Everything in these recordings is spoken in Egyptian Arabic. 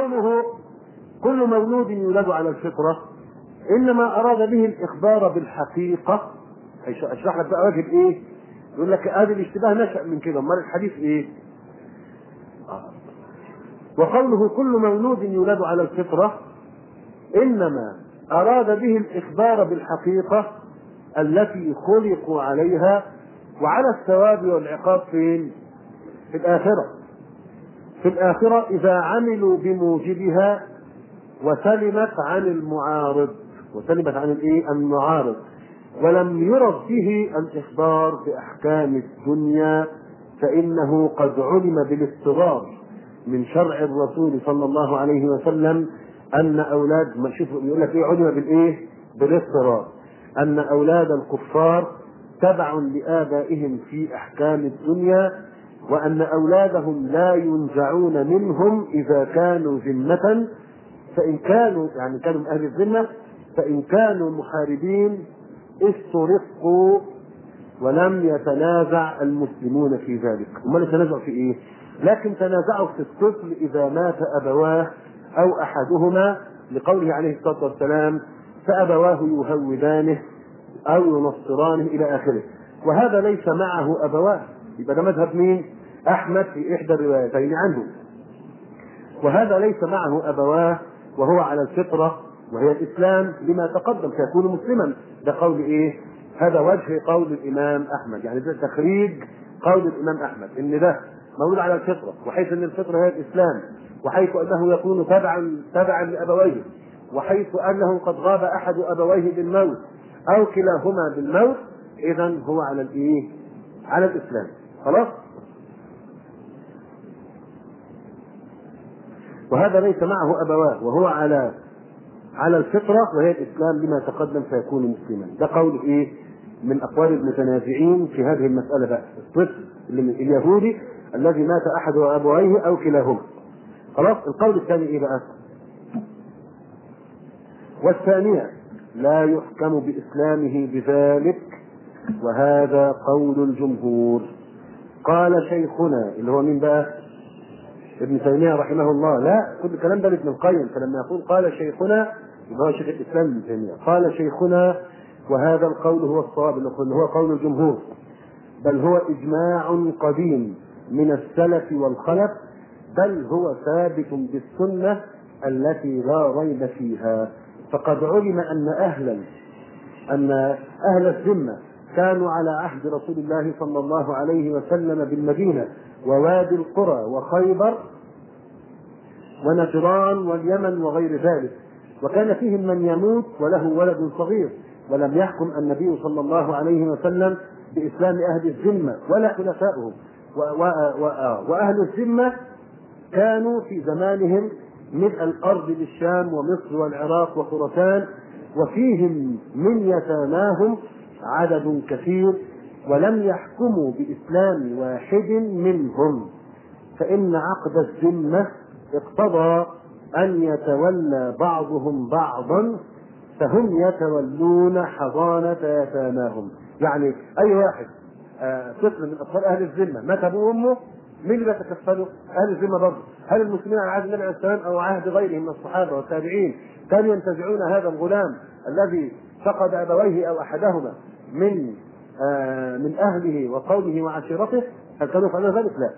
وقوله كل مولود يولد على الفطرة إنما أراد به الإخبار بالحقيقة أشرح لك بقى واجب إيه؟ يقول لك هذه الاشتباه نشأ من كده أمال الحديث إيه؟ وقوله كل مولود يولد على الفطرة إنما أراد به الإخبار بالحقيقة التي خلقوا عليها وعلى الثواب والعقاب فين؟ في الآخرة في الآخرة إذا عملوا بموجبها وسلمت عن المعارض وسلمت عن الايه؟ المعارض ولم يرد به الإخبار بأحكام الدنيا فإنه قد علم بالاضطرار من شرع الرسول صلى الله عليه وسلم أن أولاد ما شوف يقول لك إيه علم بالإيه؟ بالاضطرار أن أولاد الكفار تبع لآبائهم في أحكام الدنيا وأن أولادهم لا ينزعون منهم إذا كانوا ذمة فإن كانوا يعني كانوا من أهل الذمة فإن كانوا محاربين استرقوا ولم يتنازع المسلمون في ذلك امال يتنازعوا في ايه لكن تنازعوا في الطفل اذا مات ابواه او احدهما لقوله عليه الصلاه والسلام فابواه يهودانه او ينصرانه الى اخره وهذا ليس معه ابواه يبقى ده مذهب مين احمد في احدى الروايتين عنه وهذا ليس معه ابواه وهو على الفطره وهي الاسلام لما تقدم سيكون مسلما ده قول ايه هذا وجه قول الامام احمد يعني ده تخريج قول الامام احمد ان ده مولود على الفطره وحيث ان الفطره هي الاسلام وحيث انه يكون تبعا تبعا لابويه وحيث انه قد غاب احد ابويه بالموت او كلاهما بالموت اذا هو على الايه؟ على الاسلام خلاص؟ وهذا ليس معه ابواه وهو على على الفطره وهي الاسلام لما تقدم فيكون مسلما ده قول ايه؟ من اقوال المتنازعين في هذه المساله بقى الطفل اللي من اليهودي الذي مات احد ابويه او كلاهما خلاص القول الثاني ايه بقى؟ والثانية لا يحكم بإسلامه بذلك وهذا قول الجمهور قال شيخنا اللي هو مين بقى؟ ابن تيمية رحمه الله لا كل الكلام ده ابن القيم فلما يقول قال شيخنا يبقى هو شيخ الإسلام ابن تيمية قال شيخنا وهذا القول هو الصواب اللي هو قول الجمهور بل هو إجماع قديم من السلف والخلف بل هو ثابت بالسنة التي لا ريب فيها فقد علم أن أهلا أن أهل الذمة كانوا على عهد رسول الله صلى الله عليه وسلم بالمدينة ووادي القرى وخيبر ونجران واليمن وغير ذلك وكان فيهم من يموت وله ولد صغير ولم يحكم النبي صلى الله عليه وسلم بإسلام أهل الذمة ولا خلفائهم وأهل الذمة كانوا في زمانهم ملء الأرض بالشام ومصر والعراق وخراسان وفيهم من يتاماهم عدد كثير ولم يحكموا بإسلام واحد منهم فإن عقد الذمة اقتضى أن يتولى بعضهم بعضا فهم يتولون حضانة يتاماهم يعني أي واحد طفل من أطفال أهل الذمة مات أبوه وأمه مين اللي بيتكفله؟ أهل الذمة برضه هل المسلمين على عهد النبي عليه السلام أو عهد غيرهم من الصحابة والتابعين كانوا ينتزعون هذا الغلام الذي فقد أبويه أو أحدهما من آه من أهله وقومه وعشيرته هل كانوا يفعلون ذلك؟ لا.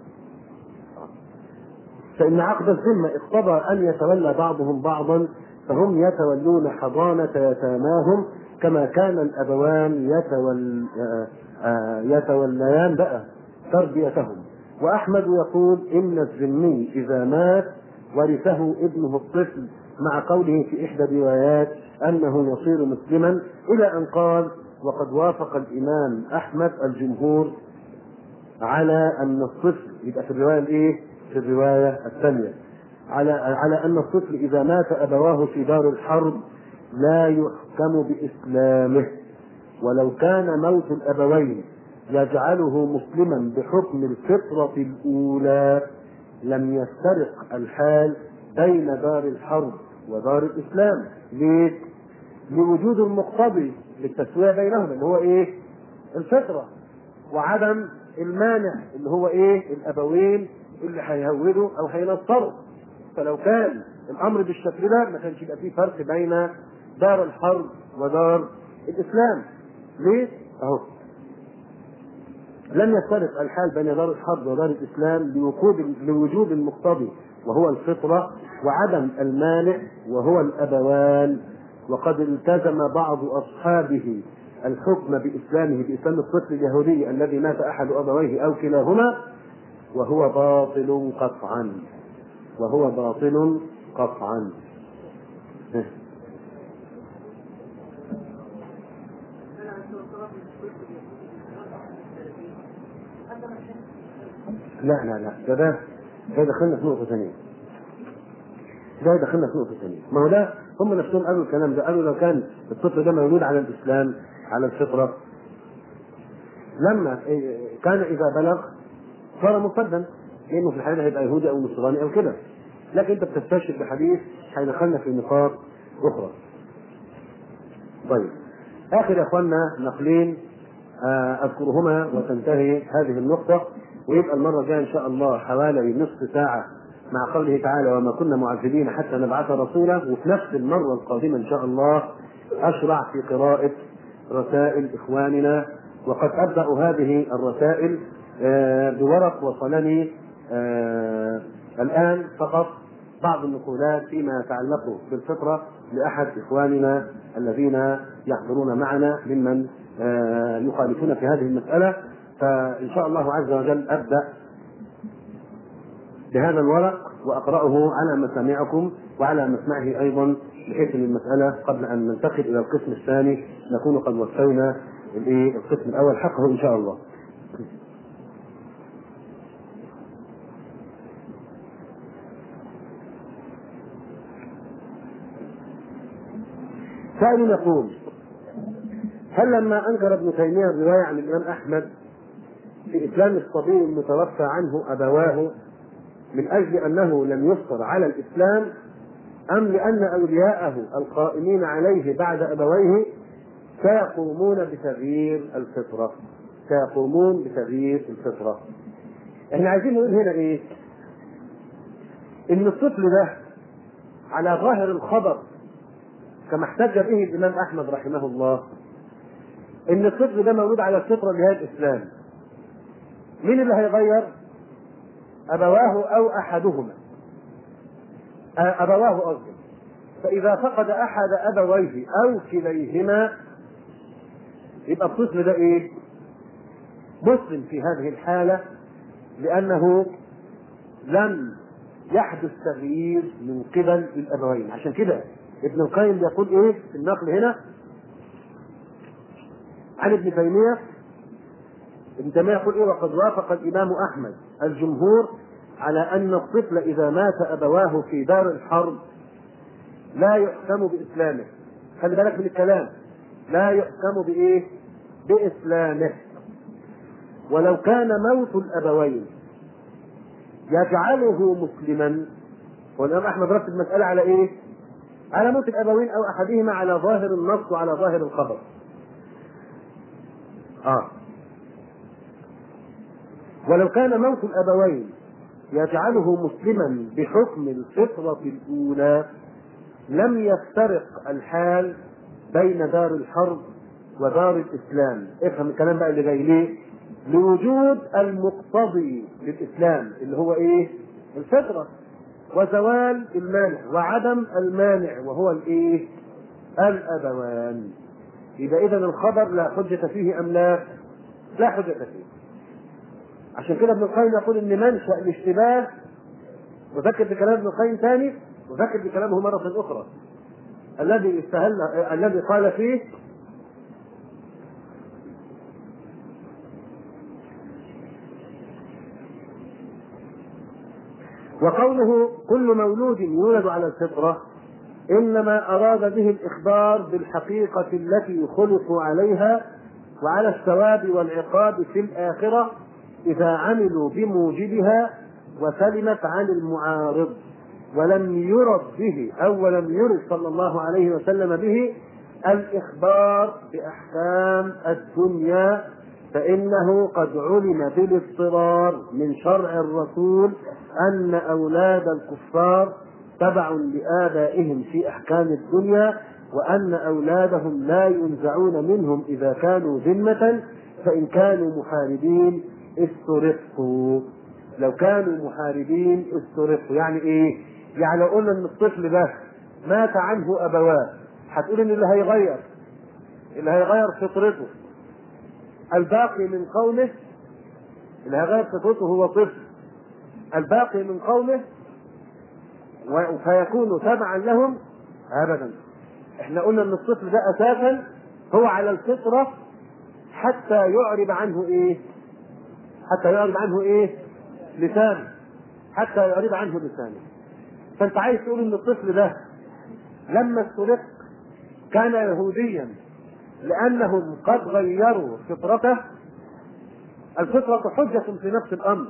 فإن عقد الذمة اقتضى أن يتولى بعضهم بعضا فهم يتولون حضانة يتاماهم كما كان الأبوان يتول آه يتوليان بقى تربيتهم وأحمد يقول إن الذمي إذا مات ورثه ابنه الطفل مع قوله في إحدى الروايات أنه يصير مسلما إلى أن قال وقد وافق الإمام أحمد الجمهور على أن الطفل يبقى في الرواية الإيه؟ في الرواية الثانية على على أن الطفل إذا مات أبواه في دار الحرب لا يحكم بإسلامه ولو كان موت الأبوين يجعله مسلما بحكم الفطرة الأولى لم يفترق الحال بين دار الحرب ودار الإسلام ليه؟ لوجود المقتضي للتسوية بينهما اللي هو إيه؟ الفطرة وعدم المانع اللي هو إيه؟ الأبوين اللي هيهودوا أو هينصروا فلو كان الامر بالشكل ده ما كانش يبقى فيه فرق بين دار الحرب ودار الاسلام ليه؟ اهو لم يفترق الحال بين دار الحرب ودار الاسلام لوجود لوجود المقتضي وهو الفطره وعدم المانع وهو الابوان وقد التزم بعض اصحابه الحكم باسلامه باسلام الطفل اليهودي الذي مات احد ابويه او كلاهما وهو باطل قطعا وهو باطل قطعا لا لا لا ده ده ده دخلنا في نقطة ثانية. ده دخلنا في نقطة ثانية، ما هو ده هم نفسهم قالوا الكلام ده، قالوا لو كان الطفل ده مولود على الإسلام على الفطرة لما كان إذا بلغ صار مرتدا لأنه في الحالة هيبقى يهودي أو نصراني أو كده. لكن أنت بتستشهد بحديث هيدخلنا في نقاط أخرى. طيب آخر يا إخواننا نقلين أذكرهما وتنتهي هذه النقطة ويبقى المرة الجاية إن شاء الله حوالي نصف ساعة مع قوله تعالى وما كنا معذبين حتى نبعث رسولا وفي نفس المرة القادمة إن شاء الله أشرع في قراءة رسائل إخواننا وقد أبدأ هذه الرسائل بورق وصلني الآن فقط بعض النقولات فيما يتعلق بالفطرة لأحد إخواننا الذين يحضرون معنا ممن يخالفون في هذه المسألة فإن شاء الله عز وجل أبدأ بهذا الورق وأقرأه على مسامعكم وعلى مسمعه أيضا بحيث ان المسألة قبل أن ننتقل إلى القسم الثاني نكون قد وفينا القسم الأول حقه إن شاء الله. سائل يقول هل لما انكر ابن تيميه الروايه عن الامام احمد في اسلام الصبي المتوفى عنه ابواه من اجل انه لم يفطر على الاسلام ام لان اولياءه القائمين عليه بعد ابويه سيقومون بتغيير الفطره سيقومون بتغيير الفطره احنا عايزين نقول هنا ايه ان الطفل ده على ظاهر الخبر كما احتج به الامام احمد رحمه الله ان الطفل ده مولود على الفطره اللي هي الاسلام مين اللي هيغير ابواه او احدهما ابواه قصدي فاذا فقد احد ابويه او كليهما يبقى الطفل ده ايه مسلم في هذه الحاله لانه لم يحدث تغيير من قبل الابوين عشان كده ابن القيم بيقول ايه في النقل هنا عن ابن تيميه ابن تيميه يقول ايه وقد وافق الامام احمد الجمهور على ان الطفل اذا مات ابواه في دار الحرب لا يحكم باسلامه خلي بالك من الكلام لا يحكم بايه باسلامه ولو كان موت الابوين يجعله مسلما والامام احمد رتب المساله على ايه على موت الابوين او احدهما على ظاهر النص وعلى ظاهر الخبر اه ولو كان موت الابوين يجعله مسلما بحكم الفطرة الأولى لم يفترق الحال بين دار الحرب ودار الإسلام افهم الكلام بقى اللي جاي ليه لوجود المقتضي للإسلام اللي هو إيه الفطرة وزوال المانع وعدم المانع وهو الإيه الأبوان يبقى إذا الخبر لا حجة فيه أم لا لا حجة فيه عشان كده ابن القيم يقول ان منشا الاشتباه وذكر بكلام ابن القيم ثاني وذكر بكلامه مرة أخرى الذي استهل الذي قال فيه وقوله كل مولود يولد على الفطرة إنما أراد به الإخبار بالحقيقة التي خلقوا عليها وعلى الثواب والعقاب في الآخرة إذا عملوا بموجبها وسلمت عن المعارض ولم يرد به أو ولم يرد صلى الله عليه وسلم به الإخبار بأحكام الدنيا فإنه قد علم بالاضطرار من شرع الرسول أن أولاد الكفار تبع لآبائهم في أحكام الدنيا وأن أولادهم لا ينزعون منهم إذا كانوا ذمة فإن كانوا محاربين استرقوا لو كانوا محاربين استرقوا يعني إيه؟ يعني لو قلنا إن الطفل ده مات عنه أبواه هتقول إن اللي هيغير اللي هيغير فطرته الباقي من قومه اللي هيغير فطرته هو طفل الباقي من قومه فيكون تبعا لهم ابدا احنا قلنا ان الطفل ده اساسا هو على الفطره حتى يعرب عنه ايه حتى يعرب عنه ايه لسانه حتى يعرب عنه لسانه فانت عايز تقول ان الطفل ده لما استرق كان يهوديا لانهم قد غيروا فطرته الفطرة حجة في نفس الأمر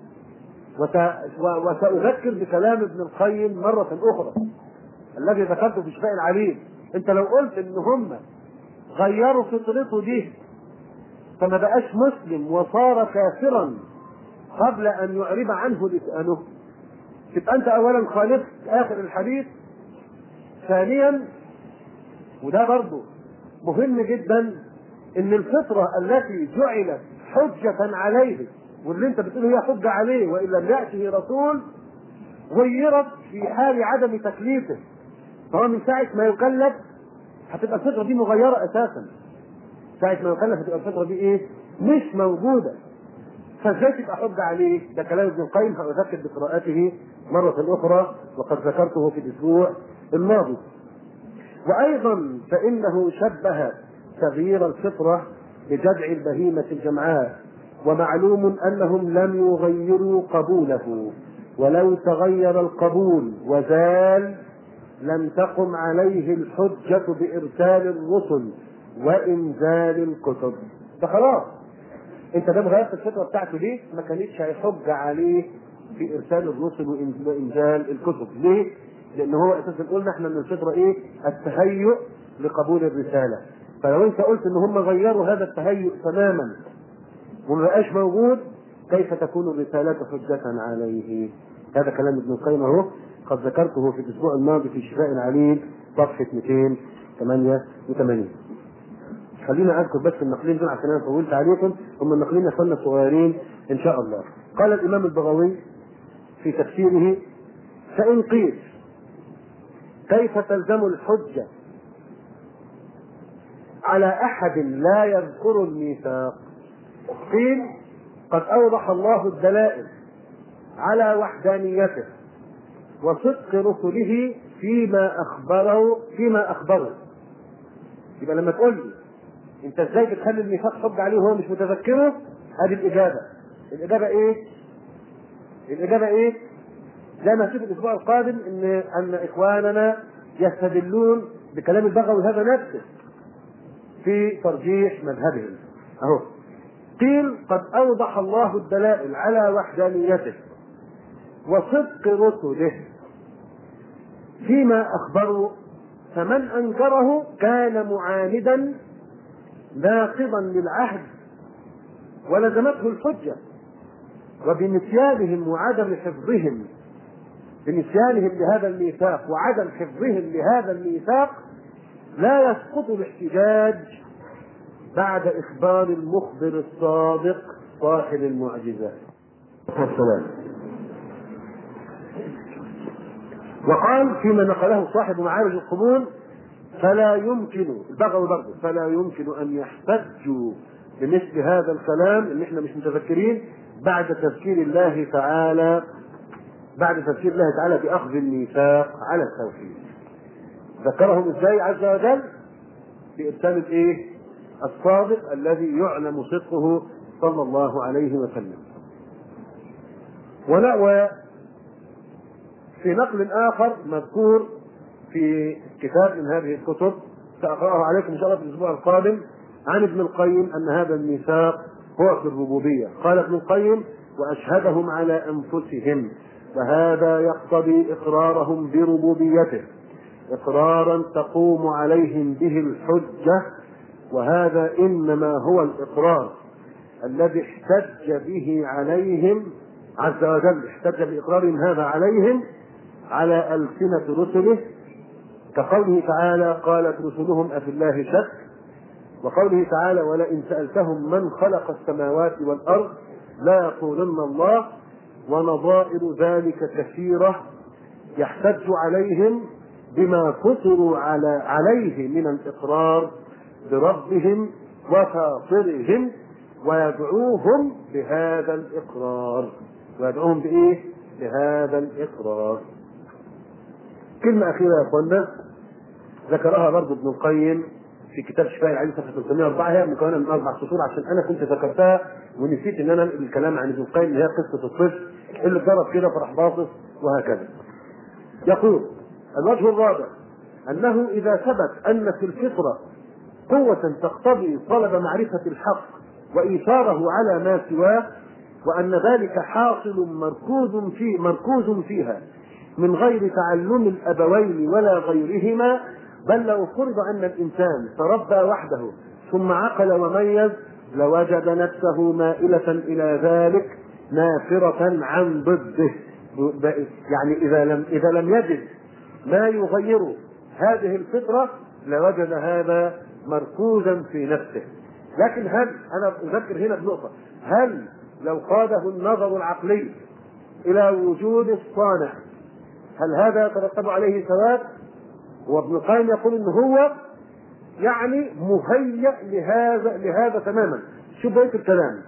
وسأذكر بكلام ابن القيم مرة أخرى الذي ذكرته في شفاء العليم أنت لو قلت إن هم غيروا فطرته دي فما بقاش مسلم وصار كافرا قبل أن يعرب عنه لسانه تبقى أنت أولا خالفت آخر الحديث ثانيا وده برضه مهم جدا ان الفطره التي جعلت حجة عليه واللي انت بتقول هي حجة عليه وان لم يأته رسول غيرت في حال عدم تكليفه فهو من ساعة ما يكلف هتبقى الفطرة دي مغيرة أساسا ساعة ما يكلف هتبقى الفطرة دي إيه؟ مش موجودة فازاي تبقى حجة عليه؟ ده كلام ابن القيم هأذكر بقراءته مرة أخرى وقد ذكرته في الأسبوع الماضي. وأيضا فإنه شبه تغيير الفطرة بجدع البهيمة الجمعاء ومعلوم أنهم لم يغيروا قبوله ولو تغير القبول وزال لم تقم عليه الحجة بإرسال الرسل وإنزال الكتب فخلاص انت ده غيرت الفطره بتاعته دي ما كانتش هيحج عليه في ارسال الرسل وانزال الكتب ليه؟ لان هو اساسا قلنا احنا ان الفطره ايه؟ التهيؤ لقبول الرساله فلو انت قلت ان هم غيروا هذا التهيؤ تماما وما بقاش موجود كيف تكون الرسالة حجة عليه؟ هذا كلام ابن القيم اهو قد ذكرته في الاسبوع الماضي في شفاء العليل صفحة 288 خلينا اذكر بس النقلين دول عشان انا طولت عليكم هم النقلين اخواننا الصغيرين ان شاء الله قال الامام البغوي في تفسيره فان قيل كيف تلزم الحجه على احد لا يذكر الميثاق قيل قد اوضح الله الدلائل على وحدانيته وصدق رسله فيما اخبره فيما اخبره يبقى لما تقول لي انت ازاي بتخلي الميثاق حج عليه وهو مش متذكره هذه الاجابه الاجابه ايه الاجابه ايه زي ما هنشوف الاسبوع القادم ان ان اخواننا يستدلون بكلام البغوي هذا نفسه في ترجيح مذهبهم اهو قيل قد اوضح الله الدلائل على وحدانيته وصدق رسله فيما اخبروا فمن انكره كان معاندا ناقضا للعهد ولزمته الحجه وبنسيانهم وعدم حفظهم بنسيانهم لهذا الميثاق وعدم حفظهم لهذا الميثاق لا يسقط الاحتجاج بعد إخبار المخبر الصادق صاحب المعجزة والسلام وقال فيما نقله صاحب معارج القبول فلا يمكن البغوي برضه فلا يمكن ان يحتجوا بمثل هذا الكلام اللي احنا مش متذكرين بعد تذكير الله تعالى بعد تذكير الله تعالى باخذ الميثاق على التوحيد ذكرهم ازاي عز وجل بارسال الايه الصادق الذي يعلم صدقه صلى الله عليه وسلم ولا في نقل اخر مذكور في كتاب من هذه الكتب ساقراه عليكم ان شاء الله في الاسبوع القادم عن ابن القيم ان هذا الميثاق هو في الربوبيه قال ابن القيم واشهدهم على انفسهم وهذا يقتضي اقرارهم بربوبيته اقرارا تقوم عليهم به الحجه وهذا انما هو الاقرار الذي احتج به عليهم عز وجل احتج باقرارهم هذا عليهم على ألسنة رسله كقوله تعالى قالت رسلهم أفي الله شك وقوله تعالى ولئن سألتهم من خلق السماوات والأرض لا يقولن الله ونظائر ذلك كثيرة يحتج عليهم بما فطروا على عليه من الإقرار بربهم وفاطرهم ويدعوهم بهذا الإقرار ويدعوهم بإيه؟ بهذا الإقرار كلمة أخيرة يا أخوانا ذكرها برضه ابن القيم في كتاب شفاء العلم صفحة 304 هي مكونة من أربع سطور عشان أنا كنت ذكرتها ونسيت إن أنا أنقل الكلام عن ابن القيم اللي هي قصة الطفل اللي اتضرب كده فراح باصص وهكذا. يقول الوجه الرابع أنه إذا ثبت أن في الفطرة قوة تقتضي طلب معرفة الحق وإيثاره على ما سواه وأن ذلك حاصل مركوز في مركوز فيها من غير تعلم الأبوين ولا غيرهما بل لو فرض أن الإنسان تربى وحده ثم عقل وميز لوجد نفسه مائلة إلى ذلك نافرة عن ضده يعني إذا لم إذا لم يجد ما يغير هذه الفطرة لوجد هذا مركوزا في نفسه لكن هل أنا أذكر هنا بنقطة هل لو قاده النظر العقلي إلى وجود الصانع هل هذا يترتب عليه ثواب؟ وابن القيم يقول ان هو يعني مهيأ لهذا لهذا تماما شوف بقيه الكلام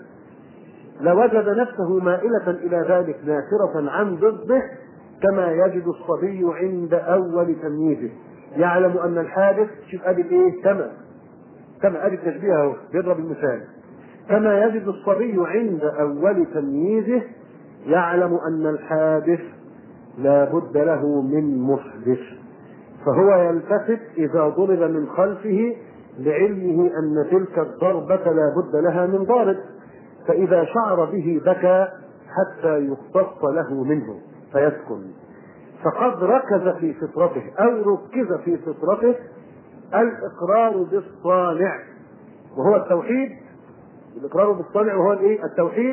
لوجد نفسه مائلة إلى ذلك نافرة عن ضده كما يجد الصبي عند أول تمييزه يعلم أن الحادث شوف أدي إيه كما كما أدي التشبيه أهو بيضرب المثال كما يجد الصبي عند أول تمييزه يعلم أن الحادث لا بد له من محدث فهو يلتفت إذا ضرب من خلفه لعلمه أن تلك الضربة لا بد لها من ضارب فإذا شعر به بكى حتى يختص له منه فيسكن فقد ركز في فطرته أو ركز في فطرته الإقرار بالصانع وهو التوحيد الإقرار بالصانع وهو الإيه؟ التوحيد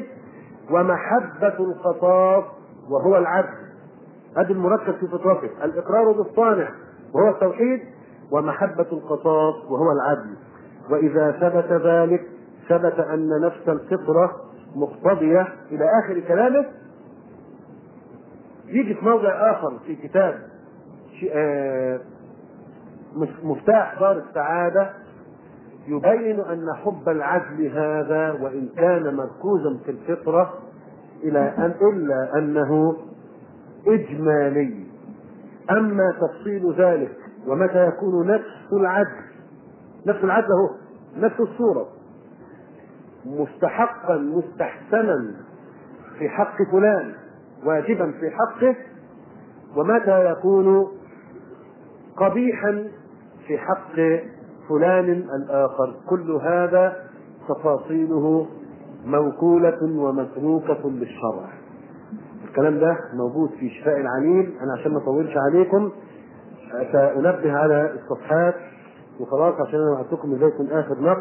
ومحبة الخطاب وهو العدل هذا المركز في فطرته الإقرار بالصانع وهو التوحيد ومحبة القصاص وهو العدل وإذا ثبت ذلك ثبت أن نفس الفطرة مقتضية إلى آخر كلامه يجي في موضع آخر في كتاب مفتاح دار السعادة يبين أن حب العدل هذا وإن كان مركوزا في الفطرة إلى أن إلا أنه إجمالي أما تفصيل ذلك ومتى يكون نفس العدل نفس العدل هو نفس الصورة مستحقا مستحسنا في حق فلان واجبا في حقه ومتى يكون قبيحا في حق فلان الآخر كل هذا تفاصيله موكولة ومتروكة للشرع الكلام ده موجود في شفاء العليل انا عشان ما اطولش عليكم سانبه على الصفحات وخلاص عشان انا وعدتكم ازاي يكون اخر نقص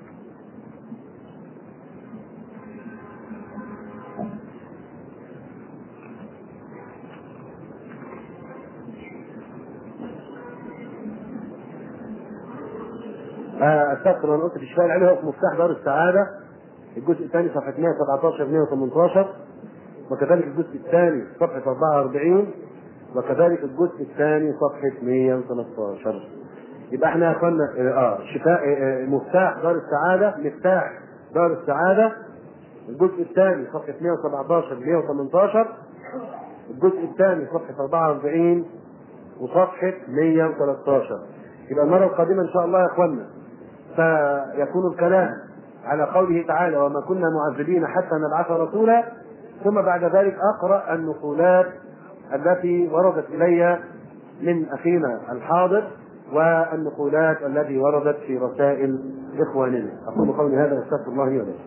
استغفر انا قلت في شفاء العليل هو في مفتاح دار السعاده الجزء الثاني صفحه 117 118 وكذلك الجزء الثاني صفحة 44 وكذلك الجزء الثاني صفحة 113 يبقى احنا يا اخوانا اه شفاء اه مفتاح دار السعادة مفتاح دار السعادة الجزء الثاني صفحة 117 118 الجزء الثاني صفحة 44 وصفحة 113 يبقى المرة القادمة إن شاء الله يا إخوانا سيكون الكلام على قوله تعالى وما كنا معذبين حتى نبعث رسولا ثم بعد ذلك اقرا النقولات التي وردت الي من اخينا الحاضر والنقولات التي وردت في رسائل اخواننا اقول قولي هذا واستغفر الله لي ولكم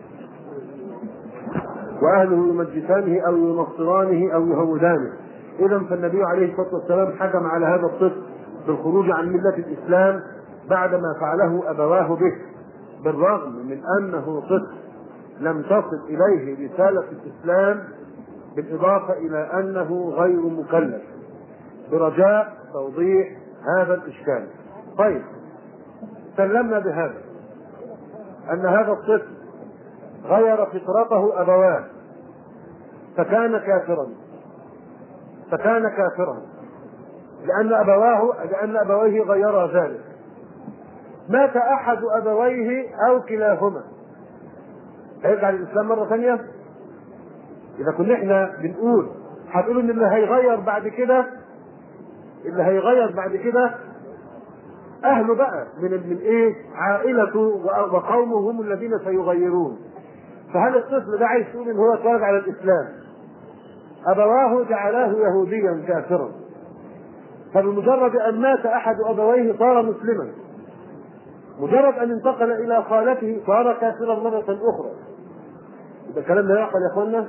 واهله يمجسانه او ينصرانه او يهودانه اذا فالنبي عليه الصلاه والسلام حكم على هذا الطفل بالخروج عن مله الاسلام بعدما فعله ابواه به بالرغم من انه طفل لم تصل إليه رسالة الإسلام بالإضافة إلى أنه غير مكلف برجاء توضيح هذا الإشكال طيب سلمنا بهذا أن هذا الطفل غير فطرته أبواه فكان كافرا فكان كافرا لأن أبواه لأن أبويه غيرا ذلك مات أحد أبويه أو كلاهما هيرجع للإسلام مرة ثانية إذا كنا إحنا بنقول هتقولوا إن اللي هيغير بعد كده اللي هيغير بعد كده أهله بقى من من إيه؟ عائلته وقومه هم الذين سيغيرون فهل الطفل ده عايز يقول إن هو اتولد على الإسلام أبواه جعلاه يهوديا كافرا فبمجرد أن مات أحد أبويه صار مسلما مجرد أن انتقل إلى خالته صار كافرا مرة أخرى يبقى الكلام ده يعقل يا إخوانا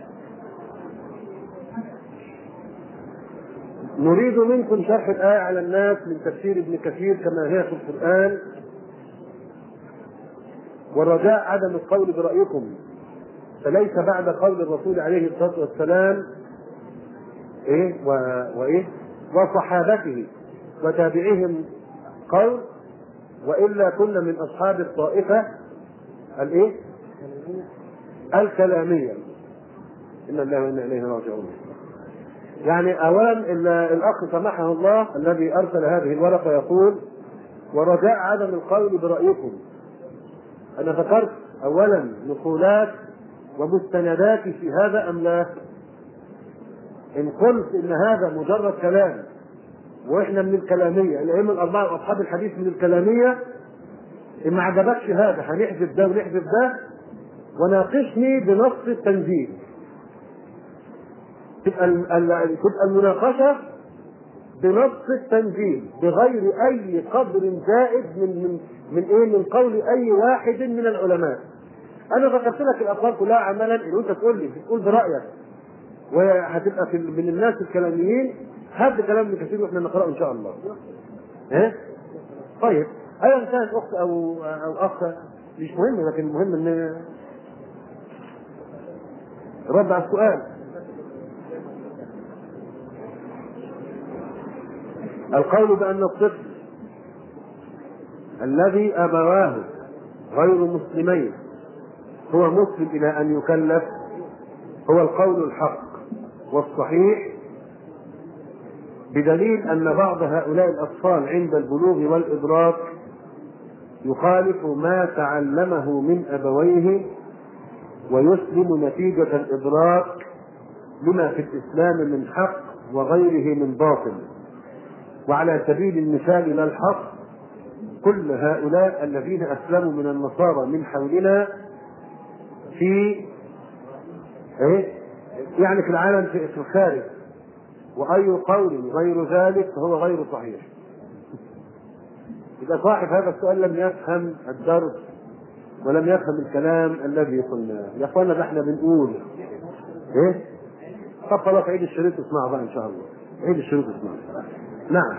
نريد منكم شرح الآية على الناس من تفسير ابن كثير كما هي في القرآن والرجاء عدم القول برأيكم فليس بعد قول الرسول عليه الصلاة والسلام إيه و... وإيه وصحابته وتابعيهم قول والا كنا من اصحاب الطائفه الايه؟ الكلاميه ان الله وانا اليه راجعون يعني اولا الاخ سمحه الله الذي ارسل هذه الورقه يقول ورجاء عدم القول برايكم انا ذكرت اولا نقولات ومستندات في هذا ام لا؟ ان قلت ان هذا مجرد كلام واحنا من الكلاميه الائمه الاربعه واصحاب الحديث من الكلاميه ان ما عجبكش هذا هنحذف ده ونحذف ده وناقشني بنص التنزيل تبقى تبقى المناقشه بنص التنزيل بغير اي قدر زائد من من من ايه من قول اي واحد من العلماء انا ذكرت لك الاقوال كلها عملا ان انت تقول لي تقول برايك وهتبقى في من الناس الكلاميين هات كلام ابن كثير واحنا نقراه ان شاء الله. ها؟ طيب ايا كانت اخت او او اخ مش مهم لكن المهم ان رد على السؤال. القول بان الطفل الذي ابواه غير مسلمين هو مسلم الى ان يكلف هو القول الحق والصحيح بدليل أن بعض هؤلاء الأطفال عند البلوغ والإدراك يخالف ما تعلمه من أبويه ويسلم نتيجة الإدراك لما في الإسلام من حق وغيره من باطل وعلى سبيل المثال لا الحق كل هؤلاء الذين أسلموا من النصارى من حولنا في إيه؟ يعني في العالم في الخارج وأي قول غير ذلك فهو غير صحيح إذا صاحب هذا السؤال لم يفهم الدرس ولم يفهم الكلام الذي قلناه يا اخوانا ده احنا بنقول ايه طب خلاص عيد الشريط اسمعه بقى ان شاء الله عيد الشريط اسمعه نعم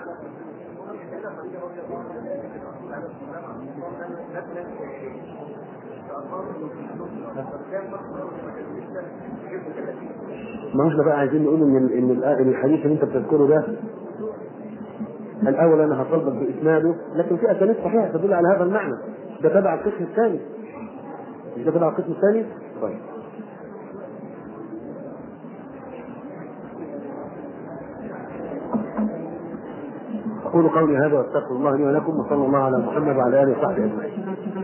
ما احنا بقى عايزين نقول ان ان الحديث اللي انت بتذكره ده الاول انا هطالبك باسناده لكن في اسانيد صحيحه تدل على هذا المعنى ده تبع القسم الثاني مش ده تبع القسم الثاني؟ طيب أقول قولي هذا وأستغفر الله لي ولكم وصلى الله على محمد وعلى آله وصحبه أجمعين